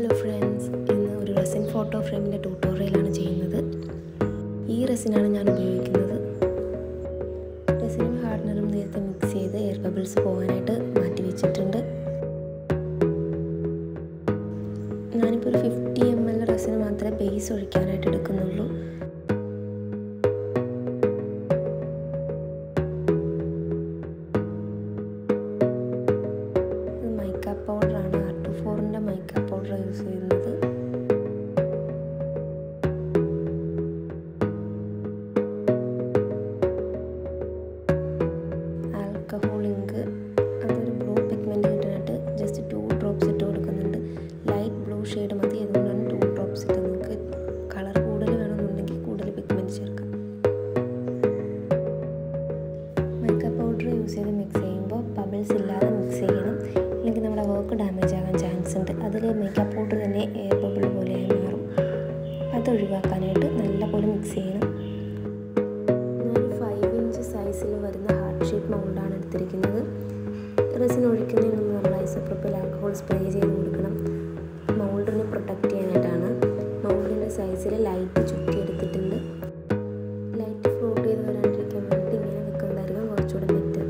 hello friends ഇന്ന് ഒരു resin photo ഫ്രെയിമിൻ്റെ ട്യൂട്ടോറിയലാണ് ചെയ്യുന്നത് ഈ റെസിനാണ് ഞാൻ ഉപയോഗിക്കുന്നത് റെസിനും ഹാർഡനറും നേരത്തെ മിക്സ് ചെയ്ത് എയർ ബബിൾസ് പോകാനായിട്ട് മാറ്റി വെച്ചിട്ടുണ്ട് ഞാനിപ്പോൾ ഒരു ഫിഫ്റ്റി എം എൽ റെസിന് മാത്രമേ ബേസ് ഒഴിക്കാനായിട്ട് എടുക്കുന്നുള്ളൂ ഇത് മൈക്ക പൗഡറാണ് ആർ ടു ഫോറിൻ്റെ മൈക്ക പൗഡർ യൂസ് ചെയ്യുന്നത് ആൽക്കഹോൾ ഇങ്ക് അതൊരു ബ്ലൂ പിഗ്മെൻറ്റ് കിട്ടാനായിട്ട് ജസ്റ്റ് ടു ഡ്രോപ്സ് ഇട്ട് കൊടുക്കുന്നുണ്ട് ലൈറ്റ് ബ്ലൂ ഷെയ്ഡ് മതി അതുകൊണ്ടാണ് ടു ഡ്രോപ്സ് ഇട്ട് നിങ്ങൾക്ക് കളർ കൂടുതൽ വേണമെന്നുണ്ടെങ്കിൽ കൂടുതൽ പിഗ്മെൻറ്റ് ചേർക്കാം മേക്കപ്പ് പൗഡർ യൂസ് ചെയ്ത് മിക്സ് ചെയ്യുമ്പോൾ ബബിൾസ് ഇല്ലാതെ മിക്സ് ചെയ്യണം അല്ലെങ്കിൽ നമ്മുടെ വർക്ക് ഡാമേജ് ആകാൻ ചാൻസ് ഉണ്ട് അതിൽ മേക്കപ്പ് പൗഡർ തന്നെ എയർ ബബിൾ പോലെയായി മാറും അത് ഒഴിവാക്കാനായിട്ട് നല്ലപോലെ മിക്സ് ചെയ്യണം ഞാൻ ഫൈവ് ഇഞ്ച് സൈസിൽ വരുന്ന ഹാർട്ട് ഷേപ്പ് മൗണ്ടാണ് എടുത്തിരിക്കുന്നത് റെസിൻ ഒഴിക്കുന്നതിന് മുമ്പ് നമ്മൾ ഐസോപ്രോപ്പിൽ ആൽക്കഹോൾ സ്പ്രേ ചെയ്ത് കൊടുക്കണം മൗൾഡിനെ പ്രൊട്ടക്റ്റ് ചെയ്യാനായിട്ടാണ് മൗൾഡിൻ്റെ സൈസിൽ ലൈറ്റ് ചുറ്റി എടുത്തിട്ടുണ്ട് ലൈറ്റ് ഫ്ലോട്ട് ചെയ്ത് വരാണ്ടിരിക്കാൻ വേണ്ടി ഇങ്ങനെ വെക്കുന്നതായിരിക്കും കുറച്ചുകൂടെ ബെറ്റർ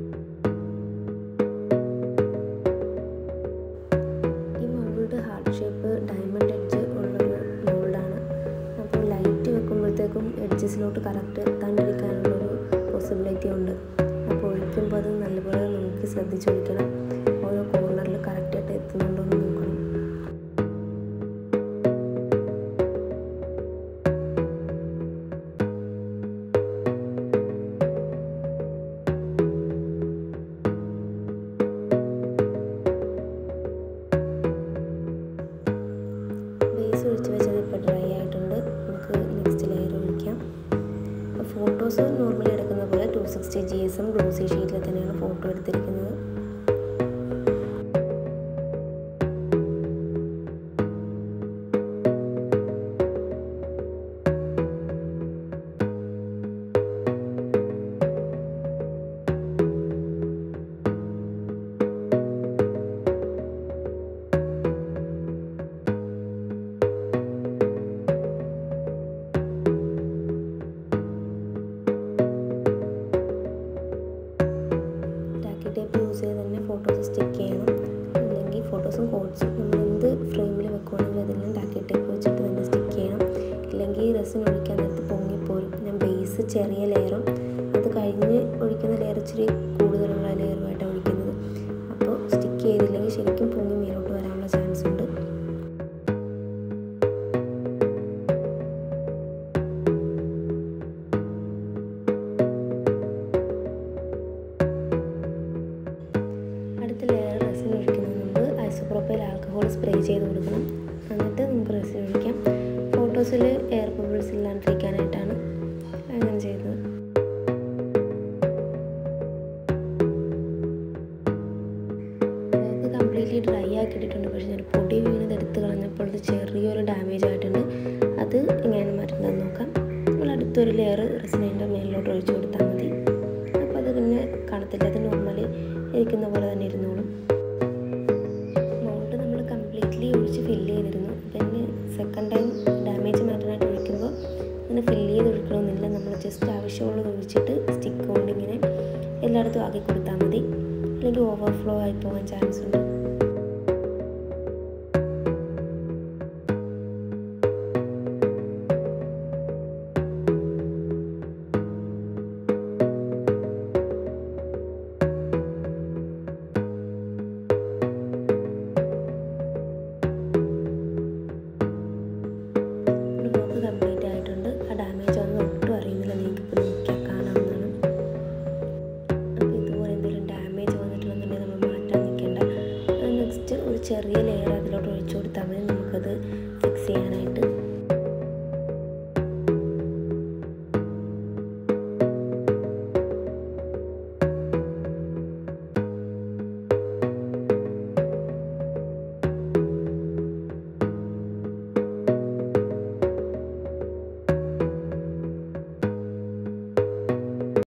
ഈ mould heart shape diamond edge ഉള്ളൊരു മൗൾഡാണ് അപ്പോൾ ലൈറ്റ് വെക്കുമ്പോഴത്തേക്കും എഡ്ജസിലോട്ട് കറക്റ്റ് എത്താണ്ടിരിക്കാനുള്ളൊരു പോസിബിലിറ്റി ഉണ്ട് അപ്പോൾ ഒഴിക്കുമ്പോൾ അത് നല്ലപോലെ നോക്കി ശ്രദ്ധിച്ചൊഴിക്കണം ഓരോ കോർണറിൽ കറക്റ്റായിട്ട് എത്തുന്നുണ്ടോ എന്ന് നോക്കണം ബേസ് ഒഴിച്ച് വെച്ചത് ഇപ്പോൾ ഡ്രൈ ആയിട്ടുണ്ട് നമുക്ക് നെക്സ്റ്റ് ലെയർ ഒഴിക്കാം അപ്പോൾ ഫോട്ടോസ് നോർമലി എടുക്കുന്ന പോലെ two sixty G S M glossy ഷീറ്റിൽ തന്നെയാണ് ഫോട്ടോ എടുത്തിരിക്കുന്നത് ടാക്കി ടേപ്പ് യൂസ് ചെയ്ത് തന്നെ ഫോട്ടോസ് സ്റ്റിക്ക് ചെയ്യണം അല്ലെങ്കിൽ ഫോട്ടോസും കോഡ്സും നമ്മൾ എന്ത് ഫ്രെയിമിൽ വെക്കുവാണെങ്കിലും അതെല്ലാം ടാക്കി ടേപ്പ് വെച്ചിട്ട് തന്നെ സ്റ്റിക്ക് ചെയ്യണം ഇല്ലെങ്കിൽ റെസിൻ ഒഴിക്കാൻ നേരത്ത് പൊങ്ങിപ്പോരും ഞാൻ ബേസ് ചെറിയ ലെയറും അത് കഴിഞ്ഞ് ഒഴിക്കുന്ന ലെയർ ഇച്ചിരി കൂടുതലുള്ള ലെയറുമായിട്ടാണ് ഒഴിക്കുന്നത് അപ്പോൾ സ്റ്റിക്ക് ചെയ്തില്ലെങ്കിൽ ശരിക്കും പൊങ്ങി മേലോട്ട് വരാനുള്ള ചാൻസ് ഉണ്ട് അടുത്ത ലെയർ റെസിൻ ഒഴിക്കുന്നതിന് മുമ്പ് ഐസോപ്രോപ്പൈൽ ആൽക്കഹോൾ സ്പ്രേ ചെയ്ത് കൊടുക്കണം എന്നിട്ട് നമുക്ക് റെസിൻ ഒഴിക്കാം ഫോട്ടോസിൽ എയർ ബബിൾസ് ഇല്ലാണ്ടിരിക്കാനായിട്ടാണ് അങ്ങനെ ചെയ്യുന്നത് വർക്ക് കംപ്ലീറ്റ്ലി ഡ്രൈ ആക്കിയിട്ടുണ്ട് പക്ഷേ ഞാൻ പൊടി വീണത് എടുത്ത് കളഞ്ഞപ്പോൾ അത് ചെറിയൊരു ഡാമേജ് ആയിട്ടുണ്ട് അത് ഇങ്ങനെ മാറ്റുന്നത് നോക്കാം നമ്മൾ അടുത്തൊരു ലെയർ റെസിനേൻ്റെ മേലിലോട്ട് ഒഴിച്ചു കൊടുത്താൽ മതി അപ്പോൾ അത് പിന്നെ കാണത്തില്ല അത് നോർമലി ഇരിക്കുന്ന പോലെ തന്നെ ഇരുന്നോളും മൗണ്ട് നമ്മൾ കംപ്ലീറ്റ്ലി ഒഴിച്ച് ഫില്ല് ചെയ്തിരുന്നു പിന്നെ സെക്കൻഡ് ടൈം ഡാമേജ് മാറ്റാനായിട്ട് ഒഴിക്കുമ്പോൾ അങ്ങനെ ഫില്ല് ചെയ്ത് ഒഴിക്കണമെന്നില്ല നമ്മൾ ജസ്റ്റ് ആവശ്യമുള്ളത് ഒഴിച്ചിട്ട് സ്റ്റിക്ക് കൊണ്ട് ഇങ്ങനെ എല്ലായിടത്തും ആക്കി കൊടുത്താൽ മതി അല്ലെങ്കിൽ ഓവർഫ്ലോ ആയി പോകാൻ ചാൻസ് ഉണ്ട് വർക്ക് കംപ്ലീറ്റ് ആയിട്ടുണ്ട് ആ ഡാമേജ് ഒന്നും ഒട്ടും അറിയുന്നില്ല നിങ്ങൾക്ക് ഇപ്പോൾ നോക്കിയാൽ കാണാവുന്നതാണ് അപ്പോൾ ഇതുപോലെ എന്തെങ്കിലും ഡാമേജ് വന്നിട്ടുണ്ടെന്നുണ്ടെങ്കിൽ നമ്മൾ മാറ്റാൻ നിൽക്കേണ്ട നെക്സ്റ്റ് ഒരു ചെറിയ ലെയർ